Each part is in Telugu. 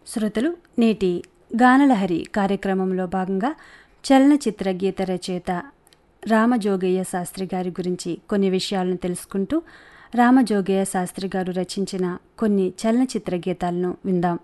శ్రోతలు నేటి గానలహరి కార్యక్రమంలో భాగంగా చలనచిత్ర గీత రచయిత రామజోగయ్య శాస్త్రి గారి గురించి కొన్ని విషయాలను తెలుసుకుంటూ రామజోగయ్య శాస్త్రి గారు రచించిన కొన్ని చలనచిత్ర గీతాలను విందాం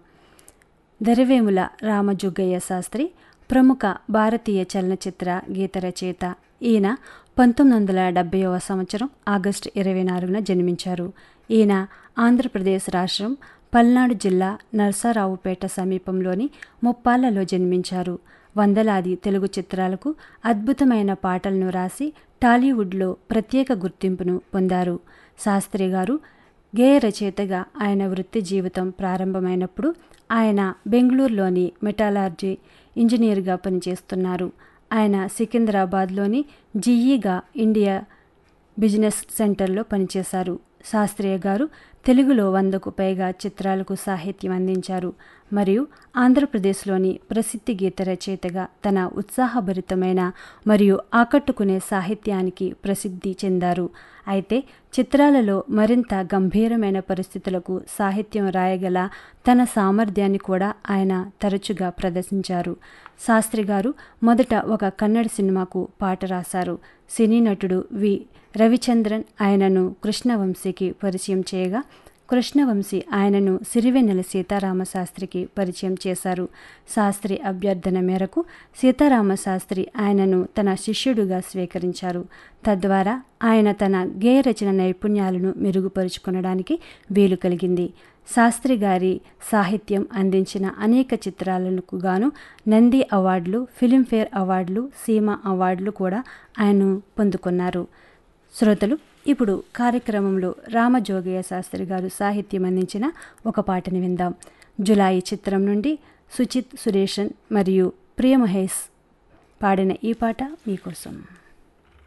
దరివేముల రామజోగయ్య శాస్త్రి ప్రముఖ భారతీయ చలనచిత్ర గీత రచయిత ఈయన పంతొమ్మిది వందల డెబ్బైవ సంవత్సరం ఆగస్టు ఇరవై నాలుగున జన్మించారు ఈయన ఆంధ్రప్రదేశ్ రాష్ట్రం పల్నాడు జిల్లా నర్సారావుపేట సమీపంలోని ముప్పాళ్లలో జన్మించారు వందలాది తెలుగు చిత్రాలకు అద్భుతమైన పాటలను రాసి టాలీవుడ్లో ప్రత్యేక గుర్తింపును పొందారు శాస్త్రి గారు గేయ రచయితగా ఆయన వృత్తి జీవితం ప్రారంభమైనప్పుడు ఆయన బెంగళూరులోని మెటాలర్జీ ఇంజనీర్గా పనిచేస్తున్నారు ఆయన సికింద్రాబాద్లోని జిఈగా ఇండియా బిజినెస్ సెంటర్లో పనిచేశారు శాస్త్రియ గారు తెలుగులో వందకు పైగా చిత్రాలకు సాహిత్యం అందించారు మరియు ఆంధ్రప్రదేశ్లోని ప్రసిద్ధి గీత రచయితగా తన ఉత్సాహభరితమైన మరియు ఆకట్టుకునే సాహిత్యానికి ప్రసిద్ధి చెందారు అయితే చిత్రాలలో మరింత గంభీరమైన పరిస్థితులకు సాహిత్యం రాయగల తన సామర్థ్యాన్ని కూడా ఆయన తరచుగా ప్రదర్శించారు శాస్త్రి గారు మొదట ఒక కన్నడ సినిమాకు పాట రాశారు సినీ నటుడు వి రవిచంద్రన్ ఆయనను కృష్ణవంశీకి పరిచయం చేయగా కృష్ణవంశీ ఆయనను సిరివెన్నెల సీతారామశాస్త్రికి పరిచయం చేశారు శాస్త్రి అభ్యర్థన మేరకు సీతారామశాస్త్రి ఆయనను తన శిష్యుడుగా స్వీకరించారు తద్వారా ఆయన తన గేయ రచన నైపుణ్యాలను మెరుగుపరుచుకొనడానికి వీలు కలిగింది శాస్త్రి గారి సాహిత్యం అందించిన అనేక చిత్రాలకు గాను నంది అవార్డులు ఫిలింఫేర్ అవార్డులు సీమా అవార్డులు కూడా ఆయన్ను పొందుకున్నారు శ్రోతలు ఇప్పుడు కార్యక్రమంలో రామజోగయ్య శాస్త్రి గారు సాహిత్యం అందించిన ఒక పాటని విందాం జులాయి చిత్రం నుండి సుచిత్ సురేషన్ మరియు ప్రియమహేష్ పాడిన ఈ పాట మీకోసం